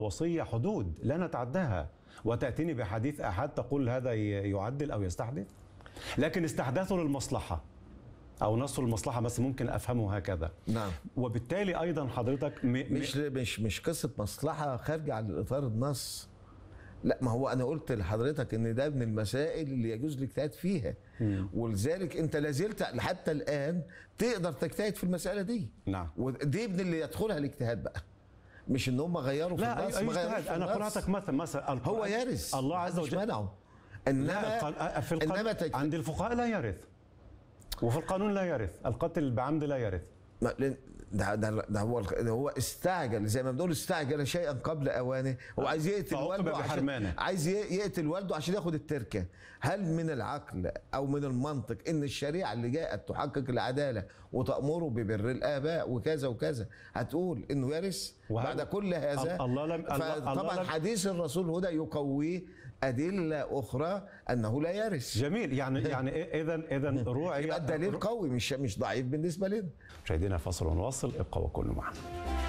وصية حدود لا نتعداها وتأتيني بحديث أحد تقول هذا ي- يعدل أو يستحدث لكن استحداثه للمصلحة أو نصه المصلحة بس ممكن أفهمه هكذا نعم وبالتالي أيضا حضرتك م... م... مش مش مش قصه مصلحه خارجه عن اطار النص لا ما هو انا قلت لحضرتك ان ده من المسائل اللي يجوز الاجتهاد فيها ولذلك انت لازلت حتى الان تقدر تجتهد في المساله دي نعم ودي من اللي يدخلها الاجتهاد بقى مش ان هم غيروا في لا النص أي ما غيروش اجتهاد في أنا النص. قرأتك مثل مثلا القرآن- هو يرث الله عز محدش وجل منعه لا انما القل- في القل... انما تجت... عند الفقهاء لا يرث وفي القانون لا يرث القتل بعمد لا يرث ما- لأن ده, ده, ده هو ده هو استعجل زي ما بنقول استعجل شيئا قبل اوانه هو عايز يقتل فعوقب والده بحرمانه. عشان عايز ي- يقتل والده عشان ياخد التركه هل من العقل او من المنطق ان الشريعه اللي جاءت تحقق العداله وتامره ببر الاباء وكذا وكذا هتقول انه يرث وهل- بعد كل هذا ال- الله لم- الله- الله فطبعا لم- حديث الرسول هدى يقويه ادله اخرى انه لا يرث جميل يعني يعني اذا اذا روعي يبقى الدليل قوي مش مش ضعيف بالنسبه لنا مشاهدينا فاصل ونواصل ابقوا وكونوا معنا